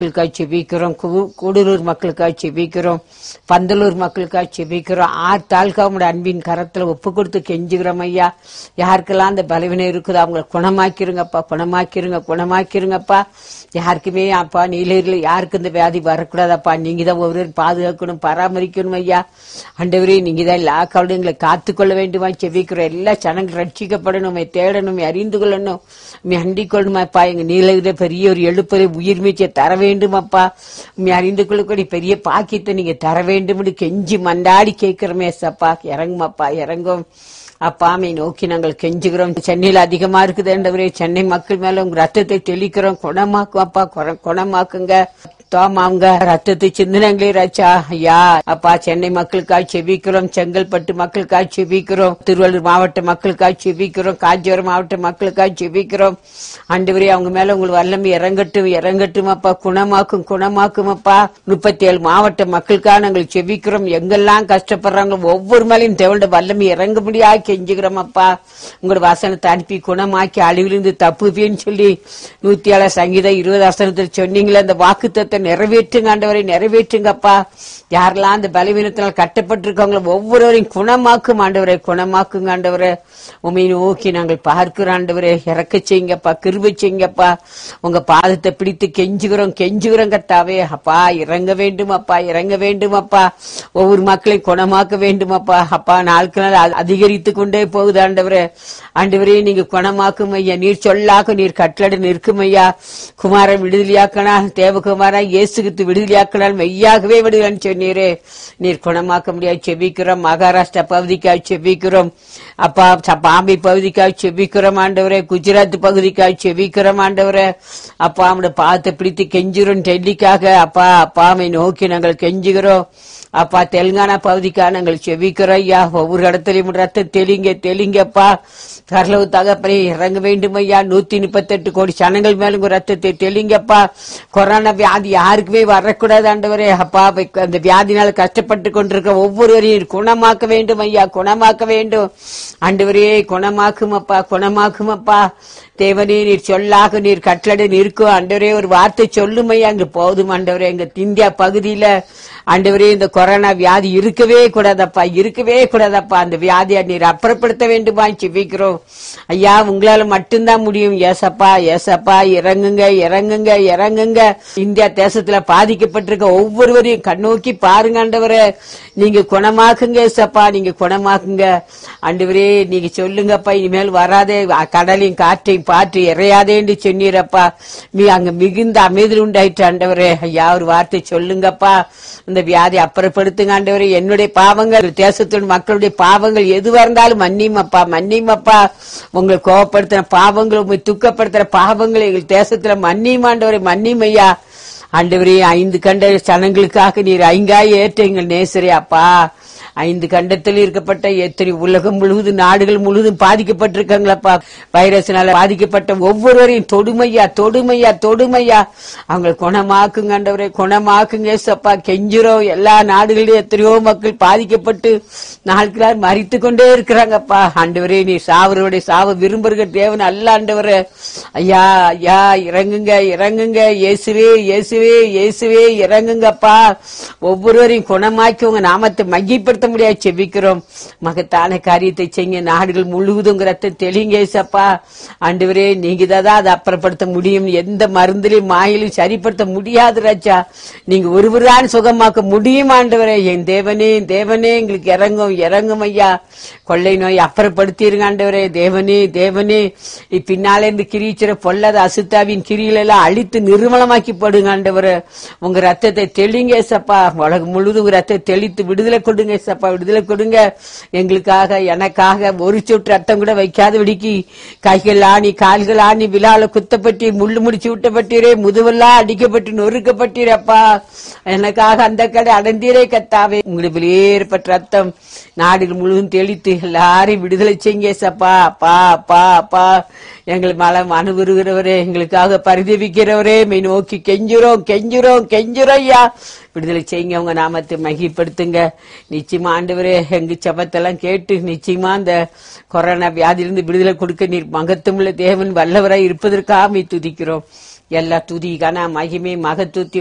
மக்களுக்காக செபிக்கிறோம் கு- கூடலூர் மக்களுக்காக செபிக்கிறோம் பந்தலூர் மக்களுக்காக செபிக்கிறோம் ஆறு தாலுகா உங்களுடைய அன்பின் கரத்துல ஒப்பு கொடுத்து கெஞ்சுகிறோம் ஐயா யாருக்கெல்லாம் அந்த பலவீனம் இருக்குதோ அவங்களை குணமாக்கிருங்கப்பா குணமாக்கிருங்க குணமாக்கிருங்கப்பா யாருக்குமே அப்பா நீலகிரியில் யாருக்கு இந்த வியாதி வரக்கூடாதப்பா நீங்க தான் ஒவ்வொரு பாதுகாக்கணும் பராமரிக்கணும் ஐயா ஆண்டவரே நீங்க தான் எல்லா கவலையும் எங்களை காத்துக்கொள்ள வேண்டுமா செபிக்கிறோம் எல்லா ஜனங்கள் ரட்சிக்கப்படணும் உம்மை தேடணும் உம்மை அறிந்து கொள்ளணும் உண்மை அண்டிக் கொள்ளணுமாப்பா எங்க நீலகிரியில பெரிய ஒரு எழுப்பதை உயிர் மீச்சை தர வேண்டுமப்பா உண்மை அறிந்து கொள்ளக்கூடிய பெரிய பாக்கியத்தை நீங்க தர வேண்டும்னு கெஞ்சி மண்டாடி கேட்கிறோமே சப்பா இறங்குமாப்பா இறங்கும் அப்பாமை நோக்கி நாங்கள் கெஞ்சுகிறோம் சென்னையில் அதிகமா இருக்குதுன்றவரே சென்னை மக்கள் மேல உங்க ரத்தத்தை தெளிக்கிறோம் குணமாக்கும் அப்பா குண- குணமாக்குங்க தோமாங்க ரத்தத்தை சிந்தனங்களே ராச்சா ஐயா அப்பா சென்னை மக்களுக்காக செபிக்கிறோம் செங்கல்பட்டு மக்களுக்காக செபிக்கிறோம் திருவள்ளூர் மாவட்ட மக்களுக்காக செபிக்கிறோம் காஞ்சிபுரம் மாவட்ட மக்களுக்காக செபிக்கிறோம் ஆண்டவரே அவங்க மேல உங்களுக்கு வல்லமை இறங்கட்டும் இறங்கட்டும் அப்பா குணமாக்கும் குணமாக்கும் அப்பா முப்பத்தி ஏழு மாவட்ட மக்களுக்காக நாங்கள் செபிக்கிறோம் எங்கெல்லாம் கஷ்டப்படுறாங்க ஒவ்வொரு மேலையும் தேவண்ட வல்லமை இறங்க முடியாது கெஞ்சுகிறோம் அப்பா உங்களோட வசனத்தை அனுப்பி குணமாக்கி அழிவிலிருந்து தப்புப்பேன்னு சொல்லி நூத்தி ஏழு சங்கீதம் இருபது வசனத்தில் சொன்னீங்களே அந்த வாக்குத்தத்தை நிறைவேற்றுங்க ஆண்டவரை நிறைவேற்றுங்கப்பா யாரெல்லாம் அந்த பலவீனத்தினால் கட்டப்பட்டிருக்காங்களோ ஒவ்வொருவரையும் குணமாக்கும் ஆண்டவரை குணமாக்குங்க ஆண்டவரை உமை நோக்கி நாங்கள் பார்க்கிறோம் ஆண்டவரே இறக்க செய்யுங்கப்பா கிருபை செய்யுங்கப்பா உங்க பாதத்தை பிடித்து கெஞ்சுகிறோம் கெஞ்சுகிறோம் கத்தாவே அப்பா இறங்க வேண்டும் அப்பா இறங்க வேண்டும் அப்பா ஒவ்வொரு மக்களையும் குணமாக்க வேண்டும் அப்பா அப்பா நாளுக்கு நாள் அ- அதிகரித்து கொண்டே போகுது ஆண்டவரே ஆண்டவரே நீங்க குணமாக்கும் ஐயா நீர் சொல்லாக்க நீர் கட்டளை நிற்கும் ஐயா குமாரன் விடுதலையாக்கனா தேவகுமாரா இயேசுகித்து விடுதலையாக்கினால் மெய்யாகவே விடுதலைன்னு சொன்னீரே நீர் குணமாக்க முடியாது செபிக்கிறோம் மகாராஷ்டிரா பகுதிக்காக செபிக்கிறோம் அப்பா ச- பாம்பே பகுதிக்காக செபிக்கிறோம் ஆண்டவரே குஜராத் பகுதிக்காக செபிக்கிறோம் ஆண்டவரே அப்பா அவனுடைய பாதத்தை பிடித்து கெஞ்சுறோம் டெல்லிக்காக அப்பா அப்பாமை நோக்கி நாங்கள் கெஞ்சுகிறோம் அப்பா தெலுங்கானா பகுதிக்காக நாங்கள் செபிக்கிறோம் ஐயா ஒவ்வொரு இடத்துலயும் ரத்த தெளிங்க தெளிங்கப்பா கரலவு தகப்பனே இறங்க வேண்டும் ஐயா நூத்தி முப்பத்தெட்டு கோடி சனங்கள் மேல உங்க ரத்தத்தை தெளிங்கப்பா கொரோனா வியாதி யாருக்குமே வரக்கூடாது ஆண்டவரே அப்பா இப்ப அந்த வியாதினால கஷ்டப்பட்டு கொண்டிருக்க ஒவ்வொருவரையும் குணமாக்க வேண்டும் ஐயா குணமாக்க வேண்டும் ஆண்டவரே குணமாக்கும் அப்பா குணமாக்கும் அப்பா தேவனே நீர் சொல்லாக நீர் கட்டளை நிற்கும் ஆண்டவரே ஒரு வார்த்தை சொல்லும் ஐயா அங்க போதும் ஆண்டவரே எங்க இந்தியா பகுதியில ஆண்டவரே இந்த கொரோனா வியாதி இருக்கவே கூடாதப்பா இருக்கவே கூடாதப்பா அந்த வியாதியை நீர் அப்புறப்படுத்த வேண்டுமா செபிக்கிறோம் ஐயா உங்களால மட்டும்தான் முடியும் ஏசப்பா ஏசப்பா இறங்குங்க இறங்குங்க இறங்குங்க இந்தியா தேசத்துல பாதிக்கப்பட்டிருக்க ஒவ்வொருவரையும் கண்ணோக்கி பாருங்க ஆண்டவரே நீங்க குணமாக்குங்க ஏசப்பா நீங்க குணமாக்குங்க ஆண்டவரே நீங்க சொல்லுங்கப்பா இனிமேல் வராதே அ- கடலையும் காற்றையும் பாற்று இறையாதேன்னு சொன்னீரப்பா நீ அங்க மிகுந்த அமைதல் உண்டாயிற்று ஆண்டவரே ஐயா ஒரு வார்த்தை சொல்லுங்கப்பா இந்த வியாதி அப்புறப்படுத்துங்க ஆண்டவரே என்னுடைய பாவங்கள் தேசத்தோட மக்களுடைய பாவங்கள் எதுவா இருந்தாலும் மன்னிமப்பா மன்னிமப்பா உங்களை கோவப்படுத்துற பாவங்கள் உங்களை துக்கப்படுத்துற பாவங்களை எங்கள் தேசத்துல மன்னிமாண்டவரை மன்னிமையா ஆண்டவரே ஐந்து கண்ட சனங்களுக்காக நீர் ஐங்காய் ஏற்ற எங்கள் நேசரே அப்பா ஐந்து கண்டத்தில் இருக்கப்பட்ட எத்தனை உலகம் முழுவதும் நாடுகள் முழுவதும் பாதிக்கப்பட்டிருக்காங்களப்பா வைரஸ்னால பாதிக்கப்பட்ட ஒவ்வொருவரையும் தொடுமையா தொடுமையா தொடுமையா அவங்களை குணமாக்குங்க ஆண்டவரே குணமாக்குங்க ஏசப்பா கெஞ்சுறோம் எல்லா நாடுகளிலும் எத்தனையோ மக்கள் பாதிக்கப்பட்டு நாளுக்கு நாள் மறித்து கொண்டே இருக்கிறாங்கப்பா ஆண்டவரே நீ சாவருடைய சாவ விரும்புகிற தேவன் அல்ல ஆண்டவரே ஐயா ஐயா இறங்குங்க இறங்குங்க இயேசுவே இயேசுவே இயேசுவே இறங்குங்கப்பா ஒவ்வொருவரையும் குணமாக்கி உங்க நாமத்தை மையப்படுத்த முடியாது செபிக்கிறோம் மகத்தான காரியத்தை செய்ய நாடுகள் முழுவதும் ரத்தம் தெளிங்க ஏசப்பா ஆண்டவரே நீங்க தான் அதை அப்புறப்படுத்த முடியும் எந்த மருந்திலையும் மாயிலும் சரிப்படுத்த முடியாது ராஜா நீங்க ஒருவர்தான் சுகமாக்க முடியும் ஆண்டவரே என் தேவனே என் தேவனே எங்களுக்கு இறங்கும் இறங்கும் ஐயா கொள்ளை நோய் அப்புறப்படுத்திருங்க ஆண்டவரே தேவனே தேவனே பின்னாலே இருந்து கிரீச்சிற பொல்லாத அசுத்தாவின் கிரிகளை எல்லாம் அழித்து நிர்மலமாக்கி போடுங்க ஆண்டவரே உங்க ரத்தத்தை தெளிங்க ஏசப்பா உலகம் முழுதும் உங்க ரத்தத்தை தெளித்து விடுதலை கொடுங்க ஏசப்பா விடுதலை கொடுங்க எங்களுக்காக எனக்காக ஒரு சொட்டு ரத்தம் கூட வைக்காத விடிக்கி கைகள் ஆணி கால்கள் ஆணி விழால குத்தப்பட்டு முள்ளு முடிச்சு விட்டப்பட்டீரே முதுவெல்லாம் அடிக்கப்பட்டு நொறுக்கப்பட்டீரப்பா எனக்காக அந்த கடை அடந்தீரே கத்தாவே உங்களுக்கு வெளியேறப்பட்ட ரத்தம் நாடுகள் முழுவதும் தெளித்து எல்லாரையும் விடுதலை செய்யுங்க ஏசப்பா அப்பா அப்பா அப்பா எங்கள் மலம் அனுபவிக்கிறவரே எங்களுக்காக பரிதவிக்கிறவரே மெய் நோக்கி கெஞ்சுறோம் கெஞ்சுறோம் கெஞ்சுறோம் ஐயா விடுதலை செய்யுங்க உங்க நாமத்தை மகிப்படுத்துங்க நிச்சயமா ஆண்டவரே எங்க சபத்தெல்லாம் கேட்டு நிச்சயமா அந்த கொரோனா வியாதியிலிருந்து விடுதலை கொடுக்க நீர் மகத்துவமுள்ள தேவன் வல்லவராய் இருப்பதற்காக மெய் துதிக்கிறோம் எல்லா துதி கன மகிமை மகத்துவத்தை